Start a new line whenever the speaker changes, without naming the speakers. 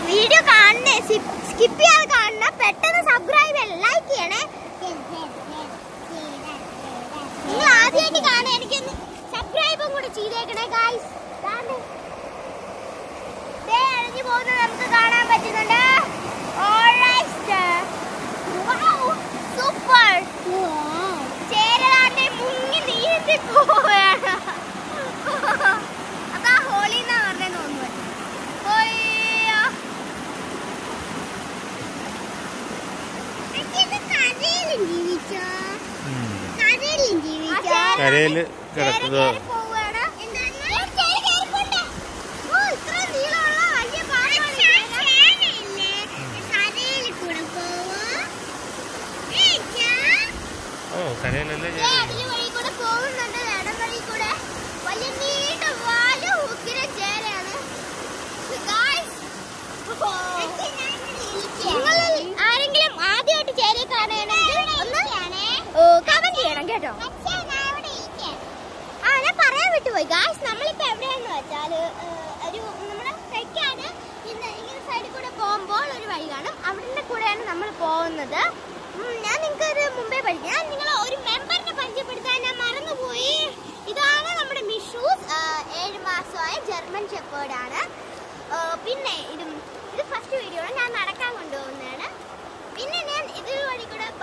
Video കാണണേ skip ചെയ്യാതെ കാണണ പെട്ടെന്ന് സബ്സ്ക്രൈബ് ചെയ്യണേ ലൈക്ക് ചെയ്യണേ നിങ്ങൾ ആദ്യമായിട്ട് കാണാൻ എനിക്കൊന്ന് സബ്സ്ക്രൈബും കൂടെ ചെയ്തേക്കണേ ഗായ്സ് അഴിഞ്ഞു പോകുന്നത് നമുക്ക് കാണാൻ പറ്റുന്നുണ്ട് സൂപ്പർ ചേരലാന്റെ മുങ്ങി നീന്തി പോവുകയാണ് അതാ ഹോളി എന്നാ പറഞ്ഞെന്ന് തോന്നുന്നു ഒയ്യോ. കരയിലും ജീവിച്ചോ കരയിലും ജീവിച്ചോ
കരയില് കിടക്കുക ഓ കരയിലല്ലേ ചേരുന്നത്.
ആരെങ്കിലും ആദ്യമായിട്ട് ചേരി കാണുകയാണെങ്കിൽ ഒന്ന് കമന്റ് ചെയ്യണം കേട്ടോ ആ ഞാൻ പറയാൻ വിട്ടുപോയി ഗായ്സ് നമ്മളിപ്പോ എവിടെയാന്ന് വെച്ചാല് ഏഹ്, ഒരു നമ്മുടെ തെക്കാണ് ഇന്ന് ഇങ്ങനെ സൈഡിൽ കൂടെ പോകുമ്പോൾ ഒരു വഴി കാണും അവിടെ കൂടെയാണ് നമ്മൾ പോകുന്നത് ഉം, ഞാൻ നിങ്ങൾക്ക് ഇത് മുമ്പേ പഠിക്കാം ഞാൻ നിങ്ങളെ ഒരു മെമ്പറിനെ പരിചയപ്പെടുത്താൻ ഞാൻ മറന്നുപോയി ഇതാണ് നമ്മുടെ മിഷൂസ് ഏഹ്, ഏഴ് മാസമായ ജർമ്മൻ ഷെപ്പേർഡ് ആണ് ഏഹ്, പിന്നെ ഇതും ഇത് ഫസ്റ്റ് വീഡിയോ ആണ് ഞാൻ നടക്കാൻ കൊണ്ടുപോകുന്നതാണ് പിന്നെ ഞാൻ ഇത് വഴി കൂടെ